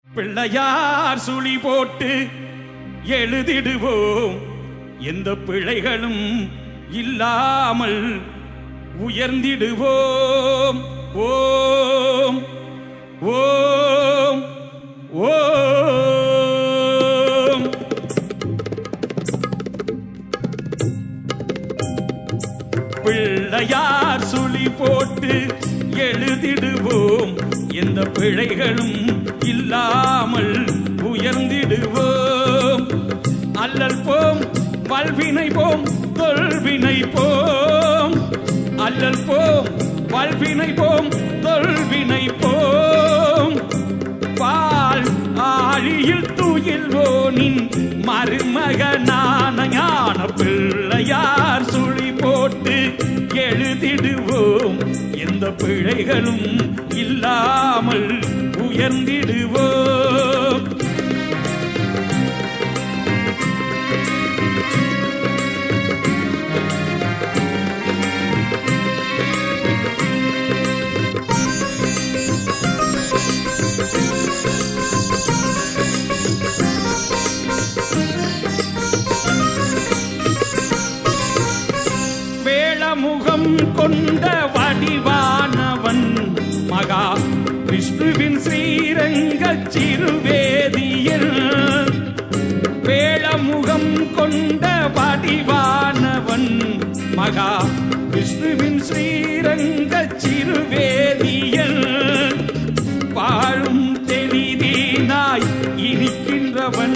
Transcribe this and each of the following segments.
பிள்ளையார் சுழி போட்டு எழுதிடுவோம் எந்த பிழைகளும் இல்லாமல் உயர்ந்திடுவோம் ஓம் ஓம் ஓம் பிள்ளையார் சுழி போட்டு எழுதிடுவோம் எந்த பிழைகளும் இல்லாமல் உயர்ந்திடுவோம் அல்லல் போம் வல்வினை போம் தொல்வினை போம் அல்லல் போம் வல்வினை போம் தொல்வினை போம் பால் ஆழியில் துயில்வோனின் மருமகனான ஞான பிள்ளையார் சுழி போட்டு எழுதிடுவோம் எந்த பிழைகளும் இல்லாமல் உயர்ந்திடுவோம் வேளமுகம் கொண்ட வடிவானவன் மகா விஷ்ணுவின் ஸ்ரீரங்க சிறுவேதியில் வேளமுகம் கொண்ட வடிவானவன் மகா விஷ்ணுவின் ஸ்ரீரங்க சிறுவேதியில் வாழும் தெளிதீனாய் இனிக்கின்றவன்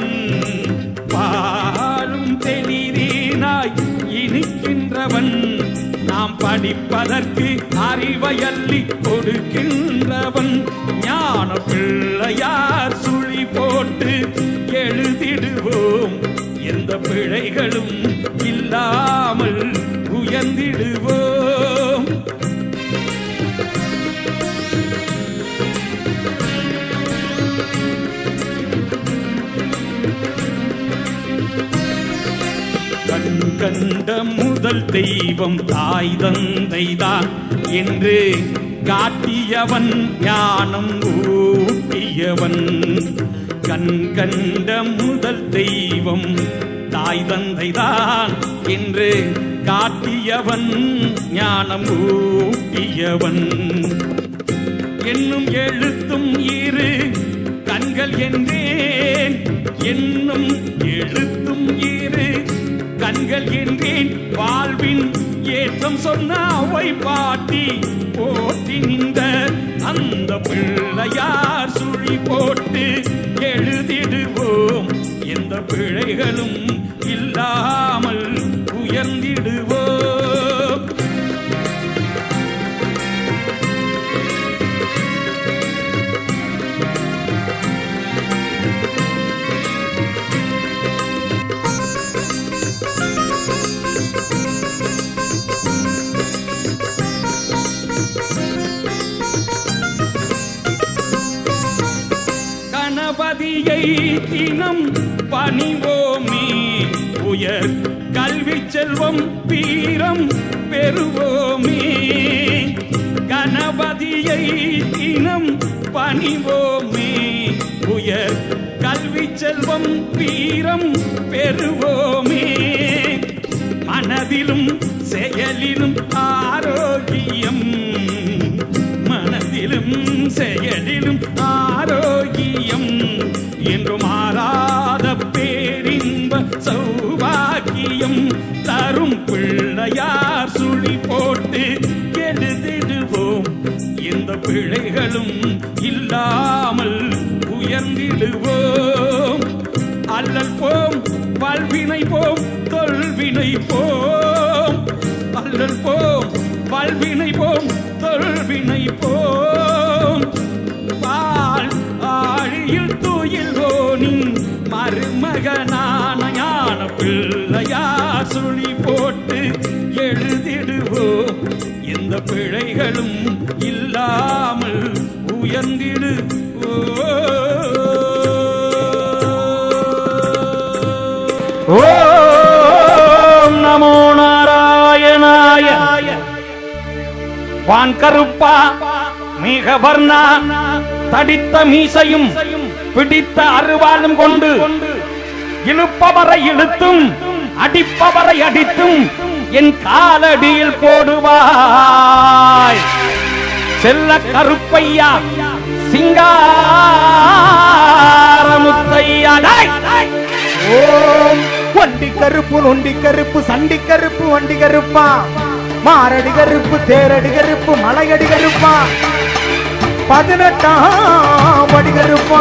வாழும் தெளிதீனாய் இனிக்கின்றவன் நாம் படிப்பதற்கு அறிவையள்ளி கொடுக்கின்றவன் ஞான பிள்ளையார் சுழி போட்டு எழுதிடுவோம் எந்த பிழைகளும் இல்லாமல் உயர்ந்திடுவோம் கண் கண்ட முதல் தெய்வம் தாய் தந்தைதான் என்று காட்டியவன் ஞானம் ஊட்டியவன் கண் கண்ட முதல் தெய்வம் தாய் தந்தைதான் என்று காட்டியவன் ஞானம் ஊட்டியவன் என்னும் எழுத்தும் இரு கண்கள் என்றேன் என்னும் எழுத்தும் இரு கண்கள் என்றேன் வாழ்வின் ஏற்றம் சொன்ன அவை பாட்டி போற்றி நின்ற அந்த பிள்ளையார் சுழி போட்டு எழுதிடுவோம் எந்த பிழைகளும் இல்லாமல் உயர்ந்திடுவோம் கணபதியை தினம் பணிவோமே உயர் கல்வி செல்வம் வீரம் பெறுவோமே கணபதியை தினம் பணிவோமே உயர் கல்வி செல்வம் வீரம் பெறுவோமே மனதிலும் செயலிலும் ஆரோக்கியம் மனதிலும் செயலிலும் ஆரோக்கியம் என்று மாறாத பேரின்ப சௌபாக்கியம் தரும் பிள்ளையார் சுழி போட்டு எழுதிடுவோம் எந்த பிழைகளும் இல்லாமல் உயர்ந்திடுவோம் அல்லல் போம் வாழ்வினை போம் தொல்வினை போம் அல்லல் போம் வாழ்வினை போம் தொல்வினை போம் பால் ஆழியில் துயில்வோனின் மருமகனான ஞான பிள்ளையார் சுழி போட்டு எழுதிடுவோம் எந்த பிழைகளும் இல்லாமல் உயர்ந்திடு ஓம் நமோ நாராயணாய வான் கருப்பா மிக வர்ணா தடித்த மீசையும் பிடித்த அருவாளும் கொண்டு இழுப்பவரை இழுத்தும் அடிப்பவரை அடித்தும் என் காலடியில் போடுவாய் செல்ல கருப்பையா சிங்காரமுத்தையா டேய், டேய். ஓம் வண்டி கருப்பு நொண்டி கருப்பு சண்டி கருப்பு வண்டி கருப்பா மாரடி கருப்பு தேரடி கருப்பு மலையடி கருப்பா பதினெட்டாம் வடி கருப்பா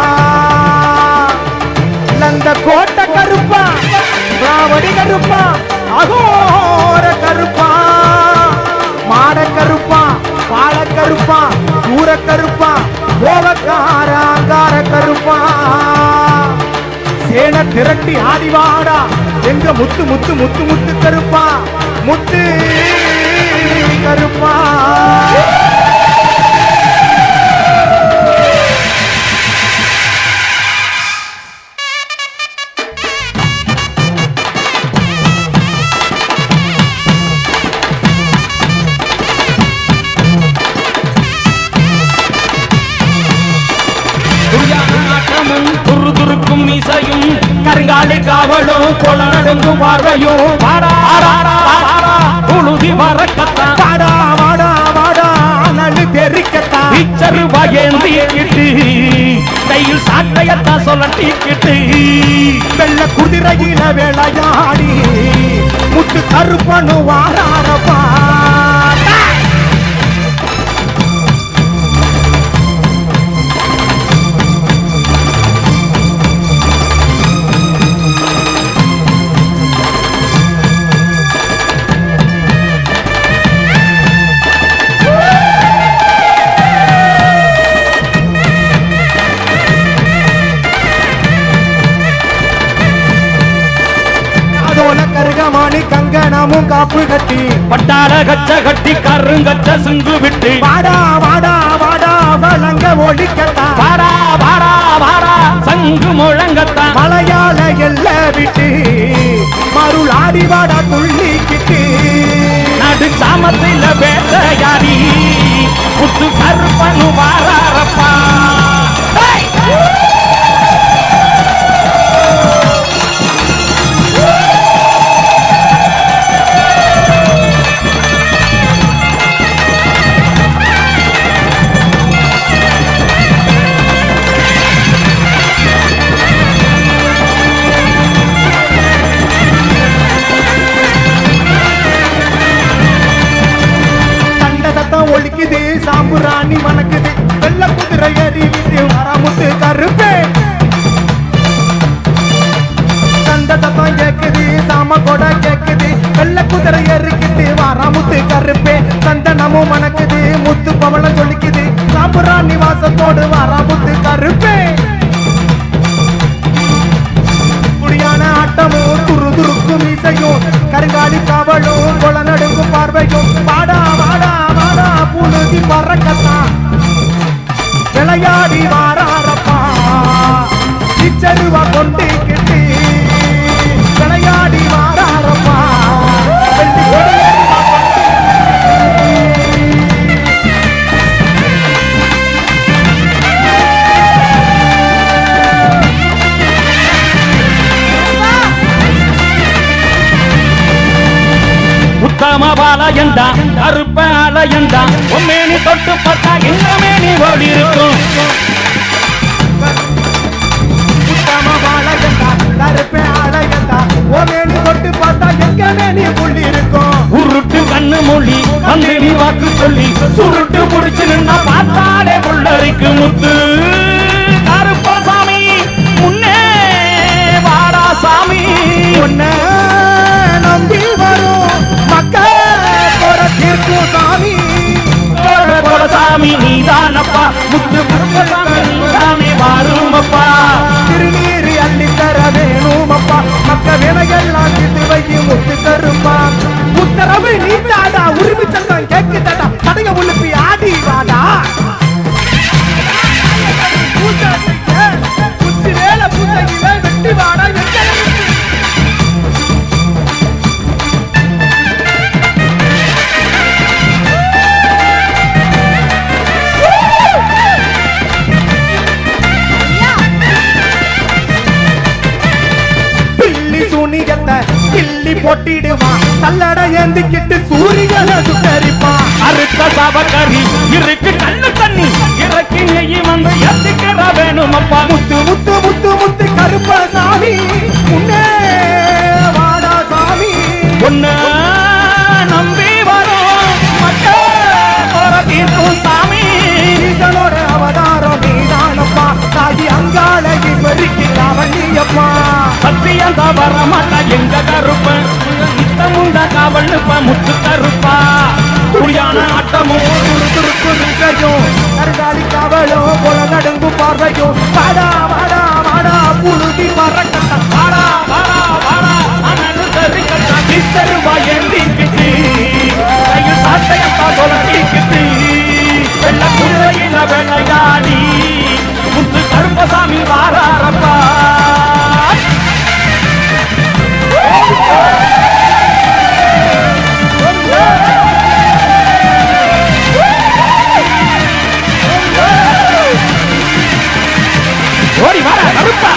நந்த கோட்டை கருப்பா ராவடி கருப்பா அகோர கருப்பா மாட கருப்பா பால கருப்பா ஊர கருப்பா போகக்காராங்கார கருப்பா சேன திரட்டி ஆடிவாடா எங்க முத்து முத்து முத்து முத்து கருப்பா முத்து கருப்பா துரியாட்டமும் துருதுருக்கும் இசையும் கருங்காலி காவலும் கொல நடுங்கும் பார்வையும் வாடா, வாடா, வாடா, புழுதி வரக்கத்தான் வாடா வாடா வாடா நடு தெரிக்கத்தா பிச்சரு வயந்திக்கிட்டு கையில் சாட்டையத்தான் சொல்லட்டிக்கிட்டு வெள்ள குதிரையில வேளையாடி முத்து கருப்பனு வாராரப்பா அதோல கருகமாணி கங்கணமும் காப்பு கட்டி பட்டாள கச்ச கட்டி கருங்கச்ச சுங்கு விட்டு வாடா வாடா வாடா வழங்க ஒழிக்கத்தா வாடா வாடா வாடா சங்கு முழங்கத்தான் மலையாள எல்ல விட்டு மருளாடி வாடா துள்ளிக்கிட்டு நடு சாமத்தில வேட்டையாடி புத்து கருப்பனு வாராரப்பா டேய்! சண்ட சத்தம் ஒழிக்குது சாம்புராணி மணக்குது வெள்ள குதிரை ஏறி விட்டு வரமுத்து கருப்பே சண்ட சத்தம் கேக்குது சாம கொட கேக்குது வெள்ள குதிரை ஏறிக்கிட்டு வரமுத்து கருப்பே சந்தனமும் மணக்குது முத்து பவளம் சொல்லிக்குது சாம்புராணி வாசத்தோடு வரமுத்து கருப்பே குடியான ஆட்டமும் துரு துருக்கும் இசையும் கருங்காலி காவலும் கொல நடுங்கும் பார்வையும் வாடா வாடா வாடா புழுதி பறக்கத்தான் விளையாடி வாராரப்பா இச்சருவா கொண்டு கிட்டி விளையாடி வாராரப்பா வெள்ளி கொடியேறுவா கொண்டு உத்தம பாலயண்டா கருப்ப அலையண்டா உம்மேனி தொட்டு பார்த்தா எங்க மேனி ஓடி இருக்கும் உத்தம வாழையண்டா கருப்பே ஆழையண்டா ஓமேனி தொட்டு பார்த்தா எங்க மேனி புள்ளி இருக்கும் உருட்டு கண்ணு மொழி வந்து நீ வாக்கு சொல்லி சுருட்டு புடிச்சு நின்னா பார்த்தாலே புள்ளரிக்கு முத்து கருப்பசாமி முன்னே வாடா சாமி உன்னை நம்பி வரும் மக்கள் போற தீர்க்கும் சாமி சாமி நீதானப்பா முத்து கருப்பசாமி நீதானே வாருமப்பா திருநீர் அள்ளி தர வேணும் அப்பா மக்க வினையெல்லாம் கிட்டு வைக்கி முத்து தருப்பா உத்தரவு நீ தாடா உரிமை சட்டம் கேக்குதாடா கடையை உழுப்பி ஆடி வாடா பூஜைக்கு உச்சி வேலை பூஜையில வெட்டி வாடா எங்க இருக்கு? அள்ளி போட்டிடுவான் சல்லடை ஏந்திக்கிட்டு சூரியனை சுட்டரிப்பான் அறுத்த சாபக்கறி இருக்கு கண்ணு தண்ணி இறக்கி நெய் வந்து எத்திக்கிற வேணுமப்பா முத்து முத்து முத்து முத்து கருப்ப சாமி முன்னே வாடா சாமி ஒண்ணு நம்பி வரும் மக்கள் தீர்க்கும் சாமி ஈசனோட அவதாரம் நீதானப்பா தாயி அங்காளகி பெருக்கி காவலியப்பா சத்தியம் தவற மாட்டா எங்க கருப்ப நித்தமுண்ட காவல் நிப்ப முத்து கருப்பா துளியான ஆட்டமும் துரு துருக்கு நிற்கையும் கருகாலி காவலும் புல நடுங்கு பார்வையும் வாடா வாடா வாடா புழுதி பறக்கட்ட வாடா வாடா வாடா அனல் தெரிக்கட்டா கித்தருவா எந்திக்கிட்டு கையில் சாட்டையப்பா தொலைக்கிட்டு வெள்ள குதிரையில வெள்ளையாடி முத்து கருப்பசாமி வாராரப்பா ஓடி வாடா கருப்பா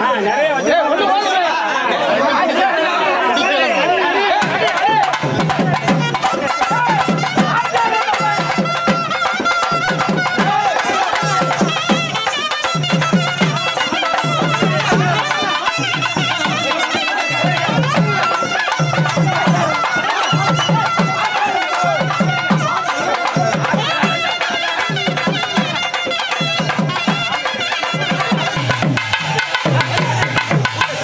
நிறைய வச்சு ஆ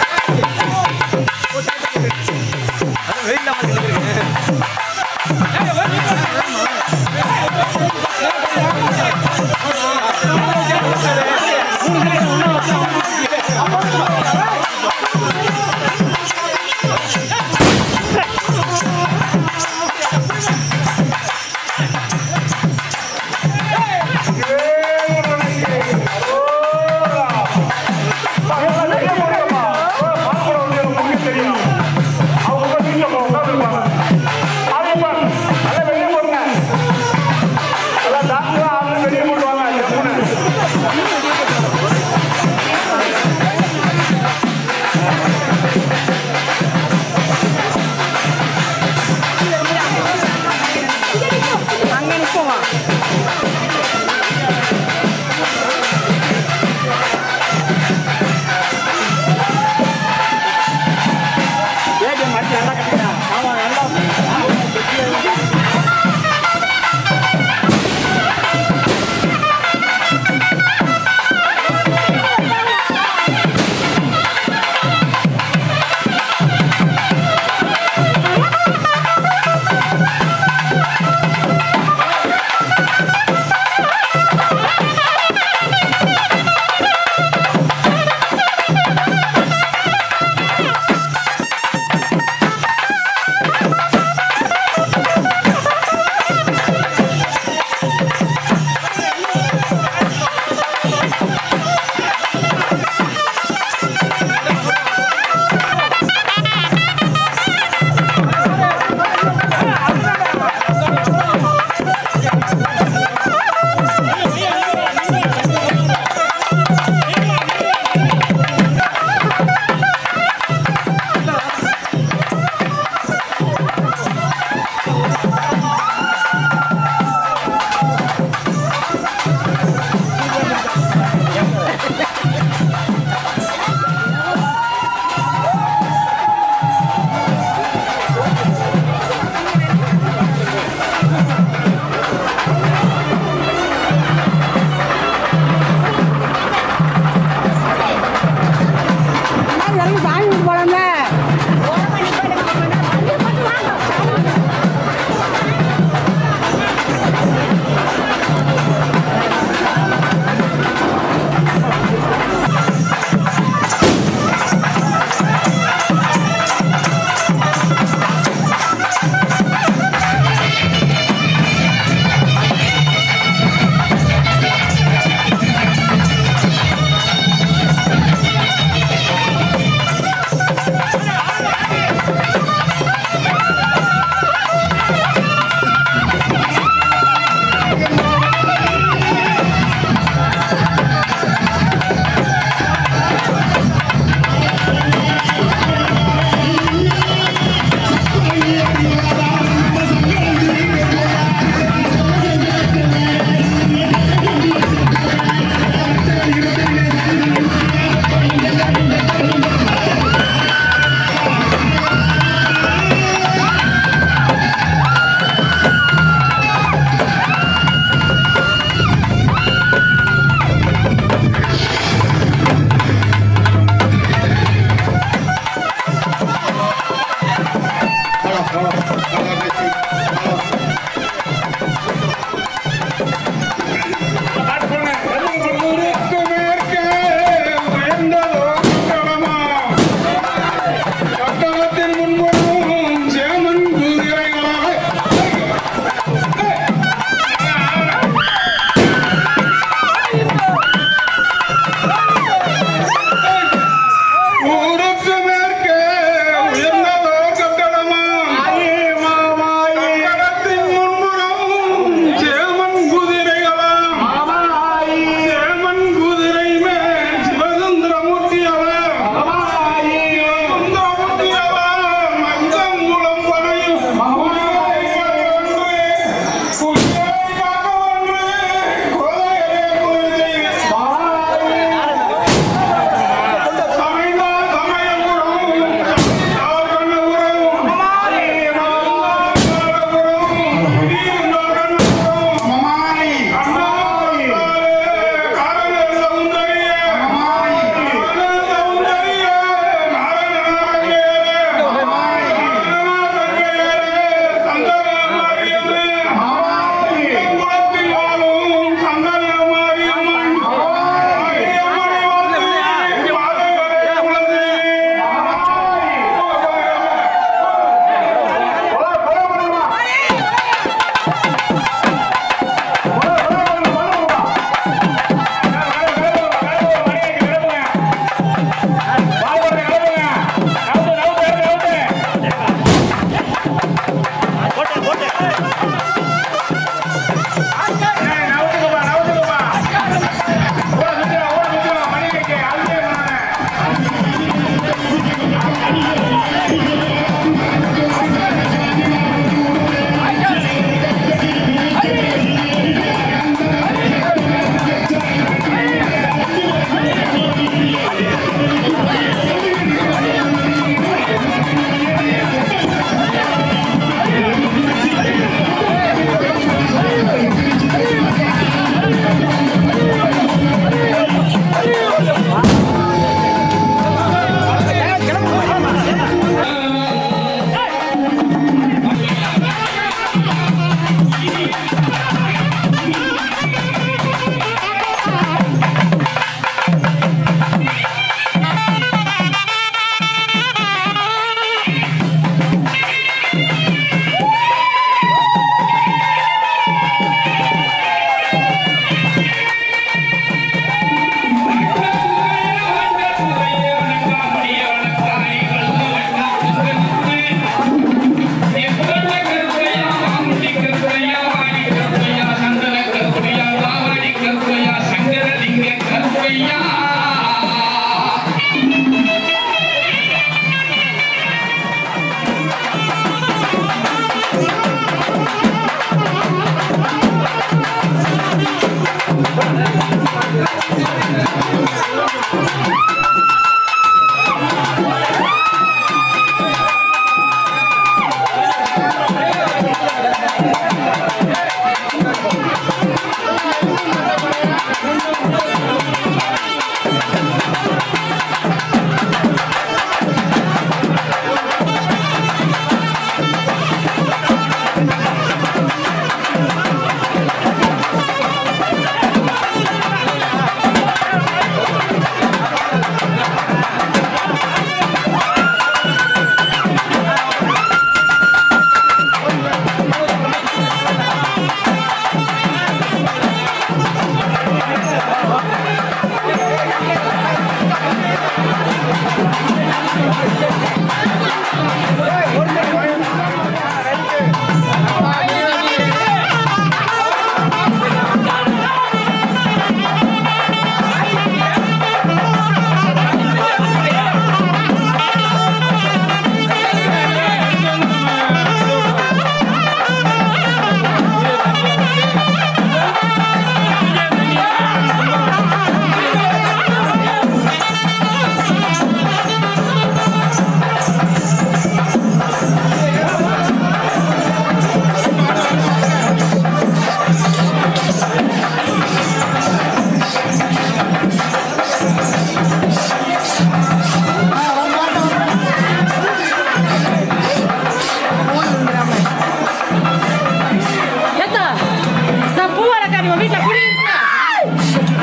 ஏத்தா நான் பூவாரக்காரி உன் வீட்டில் குடியிருக்கேன்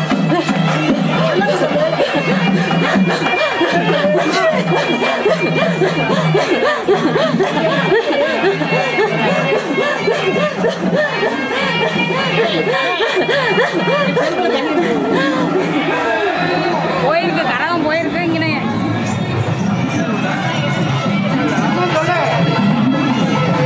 போயிருக்கு கரகம் போயிருக்கு இங்கே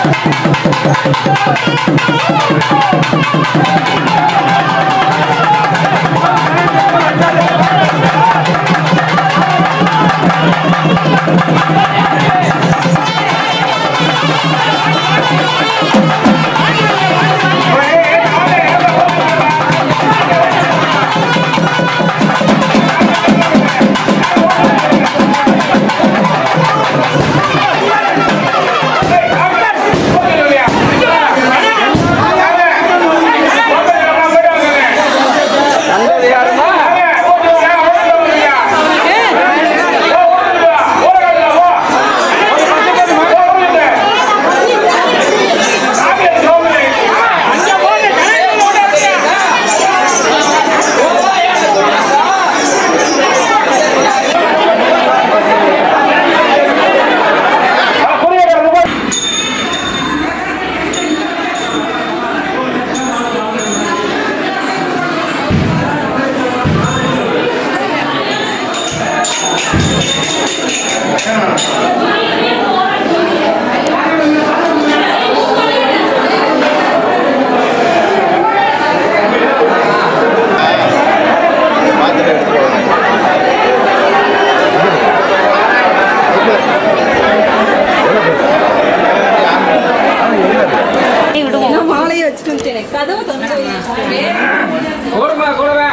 மாலையை வச்சுட்டு வந்துட்டேன் கதவு தொண்டை கூடுமா கூடுமா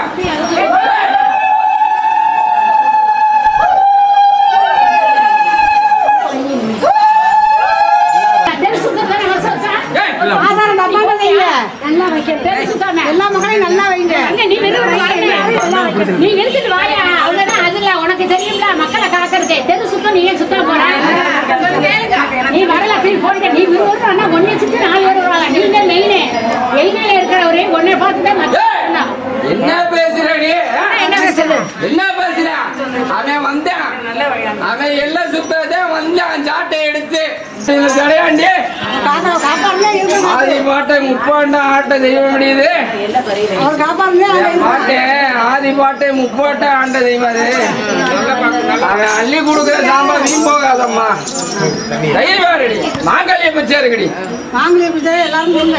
ஆதாரம் தப்பாம வைங்க நல்லா வைக்க தெரிஞ்சுக்காம எல்லா மகளையும் நல்லா வைங்க நீ நீ எடுத்துட்டு வாயா அவ்வளவுதான் அதுல உனக்கு தெரியும்ல மக்களை காக்கிறது தெரு சுத்தம் நீ ஏன் சுத்தம் போற நீ வரல போய் போடுங்க நீ விரும்புற அண்ணா ஒன்னே சுத்தி நாலு பேர் வருவாங்க நீங்க மெயினு மெயினில் இருக்கிறவரே ஒன்னே பார்த்துதான் மத்த என்ன பேசுற நீ ஆ? என்ன பேசுறது என்ன பேசுற அவன் வந்தான் அவன் எல்லாம் சுத்ததே வந்தான் சாட்டை எடுத்து இது கிடையாண்டி காப்பா காப்பாடுல இருக்கு ஆதி பாட்டை முப்பாண்டா ஆட்ட தெய்வ முடியுது அவர் காப்பாடுல பாட்டே ஆதி பாட்டை முப்பாட்டை ஆண்ட தெய்வம் அது அவன் அள்ளி கொடுக்குற சாம்பார் நீ போகாதம்மா தைரியம் ரெடி மாங்கல்ய பச்சை இருக்குடி மாங்கலி பிடிச்சா எல்லாரும் போங்க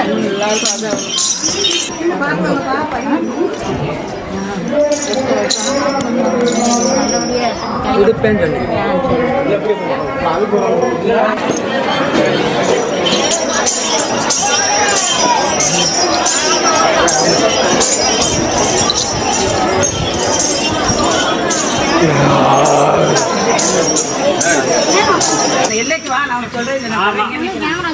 எல்லைக்கு வா நான் சொல்றேன்